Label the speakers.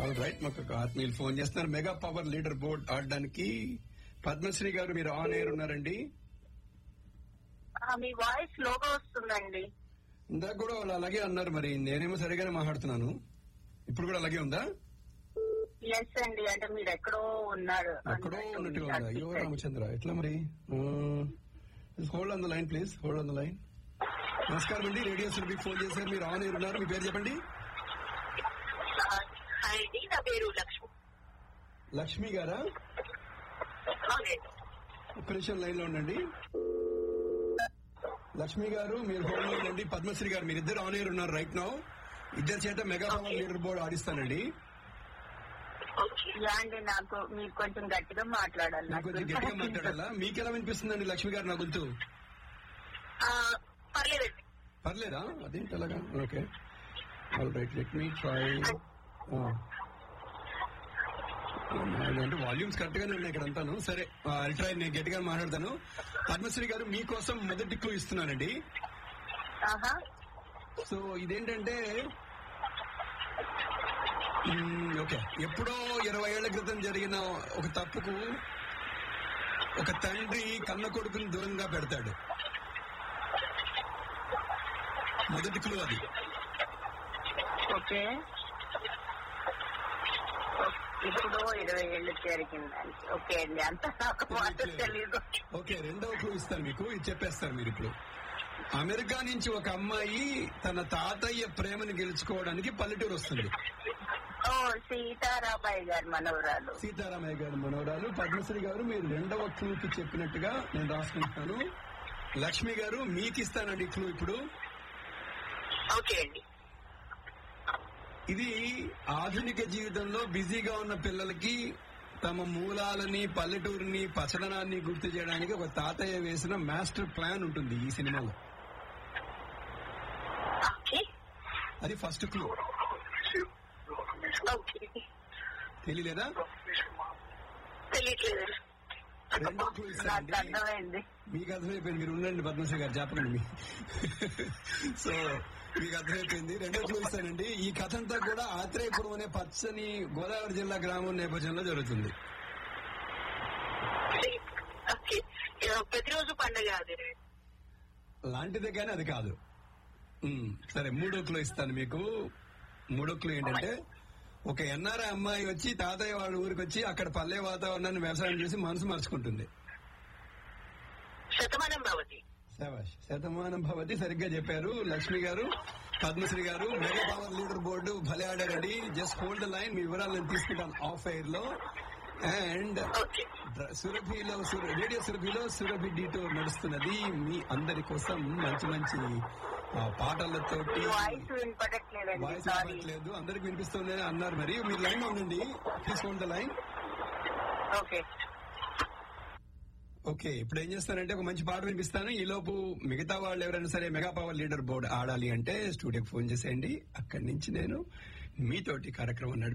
Speaker 1: All right మాకు ఒక ఆత్మీయులు ఫోన్ చేస్తున్నారు మెగా పవర్ లీడర్ బోర్డ్ ఆడడానికి పద్మశ్రీ గారు మీరు ఆన్ ఎయిర్ ఉన్నారండి
Speaker 2: ఆ, మీ వాయిస్ లోగా వస్తుందండి
Speaker 1: ఇందాక కూడా వాళ్ళు అలాగే అన్నారు మరి నేనేమో సరిగానే మాట్లాడుతున్నాను ఇప్పుడు కూడా అలాగే ఉందా
Speaker 2: ఎస్ అండి అంటే మీరు ఎక్కడో ఉన్నారు
Speaker 1: ఎక్కడో ఉన్నట్టుగా ఉందా అయ్యో రామచంద్ర ఎట్లా మరి hold on the line please hold on the line నమస్కారం అండి రేడియో సురభికి ఫోన్ చేశారు మీరు ఆన్ ఎయిర్ ఉన్నారు మీ పేరు చెప్పండి
Speaker 2: హాయ్ అండి నా పేరు లక్ష్మి
Speaker 1: లక్ష్మి గారా
Speaker 2: అవునండి.
Speaker 1: ఒక్క నిమిషం లైన్ లో ఉండండి లక్ష్మి గారు మీరు హోల్డ్ లో ఉండండి పద్మశ్రీ గారు మీరిద్దరు ఆన్ ఎయిర్ ఉన్నారు రైట్ నౌ ఇద్దరు చేత మెగా పవర్ లీడర్ బోర్డ్ ఆడిస్తానండి
Speaker 2: యా అండి నాకు మీరు కొంచెం గట్టిగా మాట్లాడాలి
Speaker 1: నాకు కొంచెం గట్టిగా మాట్లాడాలా మీకు ఎలా వినిపిస్తుందండి లక్ష్మి గారు నా గొంతు
Speaker 2: ఆ, పర్లేదండి
Speaker 1: పర్లేదా అదేంటి అలాగా okay all right let me try అంటే వాల్యూమ్స్ కరెక్ట్ గానే ఉన్నాయి ఇక్కడ అంతాను సరే ఐ ట్రై నేను గట్టిగా మాట్లాడతాను పద్మశ్రీ గారు మీకోసం మొదటి క్లూ ఇస్తున్నానండి
Speaker 2: ఆహా
Speaker 1: సో ఇదేంటంటే మ్మ్, ఓకే ఎప్పుడో ఇరవై ఏళ్ల క్రితం జరిగిన ఒక తప్పుకు ఒక తండ్రి కన్న కొడుకుని దూరంగా పెడతాడు మొదటి క్లూ అది
Speaker 2: ఓకే ఇప్పుడు ఇరవై ఏళ్ళు జరిగిందండి ఓకే అండి అంత నాకు మాత్రం తెలీదు
Speaker 1: ఓకే రెండవ క్లూ ఇస్తాను మీకు ఇది చెప్పేస్తారు మీరు ఇప్పుడు అమెరికా నుంచి ఒక అమ్మాయి తన తాతయ్య ప్రేమను గెలుచుకోవడానికి పల్లెటూరు వస్తుంది
Speaker 2: ఓ సీతారామయ్య గారి మనవరాలు
Speaker 1: సీతారామయ్య గారి మనవరాలు పద్మశ్రీ గారు మీరు రెండవ క్లూకి చెప్పినట్టుగా నేను రాసుకుంటాను లక్ష్మి గారు మీకు ఇస్తానండి క్లూ ఇప్పుడు
Speaker 2: ఓకే అండి
Speaker 1: ఇది ఆధునిక జీవితంలో బిజీగా ఉన్న పిల్లలకి తమ మూలాలని పల్లెటూరిని పచ్చదనాన్ని గుర్తు చేయడానికి ఒక తాతయ్య వేసిన మాస్టర్ ప్లాన్ ఉంటుంది ఈ సినిమాలో
Speaker 2: ఓకే
Speaker 1: అది ఫస్ట్ క్లూ
Speaker 2: ఓకే
Speaker 1: తెలియలేదా
Speaker 2: తెలియట్లేదు
Speaker 1: రెండో క్లూ
Speaker 2: నాకు
Speaker 1: ఇస్తానండి
Speaker 2: అర్థమైంది
Speaker 1: మీకు అర్థమైపోయింది మీరు ఉండండి పద్మశ్రీ గారు చెప్పండి మీ సో మీకు అర్థమైపోయింది రెండో క్లూ ఇస్తానండి ఈ కథ అంతా కూడా ఆత్రేయపురం అనే పచ్చని గోదావరి జిల్లా గ్రామం నేపథ్యంలో జరుగుతుంది
Speaker 2: ఓకే ప్రతిరోజు పండుగ అది
Speaker 1: లాంటిదే కానీ అది కాదు ఉమ్, సరే మూడో క్లూ ఇస్తాను మీకు మూడో క్లూ ఏంటంటే ఒక ఎన్ఆర్ఐ అమ్మాయి వచ్చి తాతయ్య వాళ్ళ ఊరికి వచ్చి అక్కడ పల్లె వాతావరణాన్ని వ్యవసాయం చేసి మనసు మార్చుకుంటుంది
Speaker 2: శతమానం భవతి
Speaker 1: శభాష్ శతమానం భవతి సరిగ్గా చెప్పారు లక్ష్మి గారు పద్మశ్రీ గారు మెగా పవర్ లీడర్ బోర్డు భలే ఆడారండి జస్ట్ హోల్డ్ లైన్ మీ వివరాలు నేను తీసుకుంటాను ఆఫ్ ఎయిర్ లో అండ్
Speaker 2: ఓకే
Speaker 1: సురభిలో సుర- రేడియో సురభిలో సురభి డీటోర్ నడుస్తున్నది మీ అందరి కోసం మంచి మంచి ఆ, పాటలతోటి
Speaker 2: వాయిస్ వినపడట్లేదండి
Speaker 1: వాయిస్
Speaker 2: సారీ
Speaker 1: వినపడట్లేదు అందరికి వినిపిస్తుంది అన్నారు మరి మీరు లైన్ లో ఉండండి please hold the line
Speaker 2: okay
Speaker 1: okay ఇప్పుడు ఏం చేస్తానంటే ఒక మంచి పాట వినిపిస్తాను ఈ లోపు మిగతా వాళ్ళు ఎవరైనా సరే మెగా పవర్ లీడర్ బోర్డు ఆడాలి అంటే స్టూడియోకి ఫోన్ చేసేయండి అక్కడి నుంచి నేను మీతోటి కార్యక్రమం నడిపి